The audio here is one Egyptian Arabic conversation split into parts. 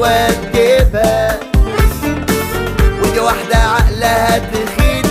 حلوة تجيبها ودي واحدة عقلها تخين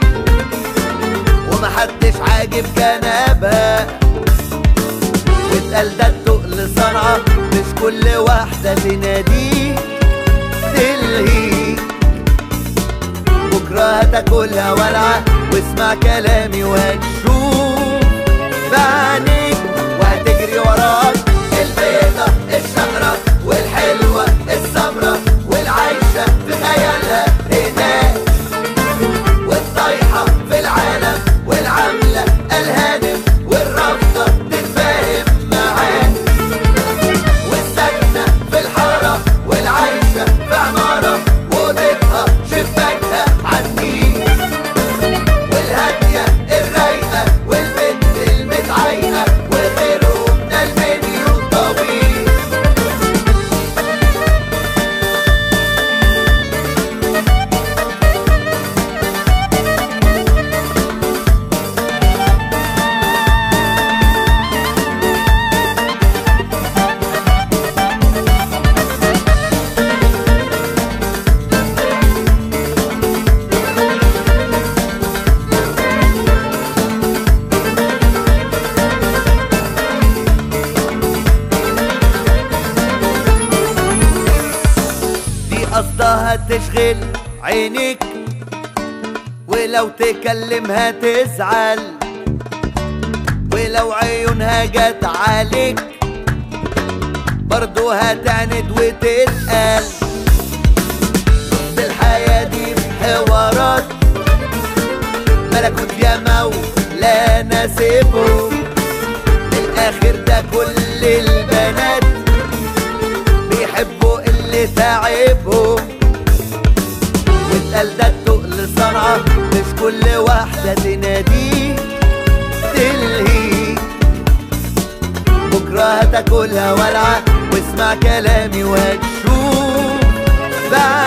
ومحدش عاجب جنابها واتقال ده التقل صنعة مش كل واحدة تناديه تلهيك بكرة هتاكلها ولعة واسمع كلامي وهتشوف بعينيك وهتجري وراك البيضة الشقرة والحلوة السمرة والعايشة في خيالها هناك والطايحة في العالم والعاملة الهانم والرافضة تتفاهم معاك والساكنة في الحارة والعايشة في عمارة وضيفها شباكها عالنيل والهادية الرايقة والبنت المتعايقة وغيره من المنيو طويل دي قصدها تشغل عينيك ولو تكلمها تزعل ولو عيونها جت عليك برضو هتعند وتتقل الحياة دي حوارات ملكوت يا مولانا سيبهم الاخر ده كل البنات بيحبوا اللي تعبهم واتقال ده التقل صنعة مش كل واحدة تناديه تلهيك بكرة هتاكلها ولعة واسمع كلامي وهتشوف بعد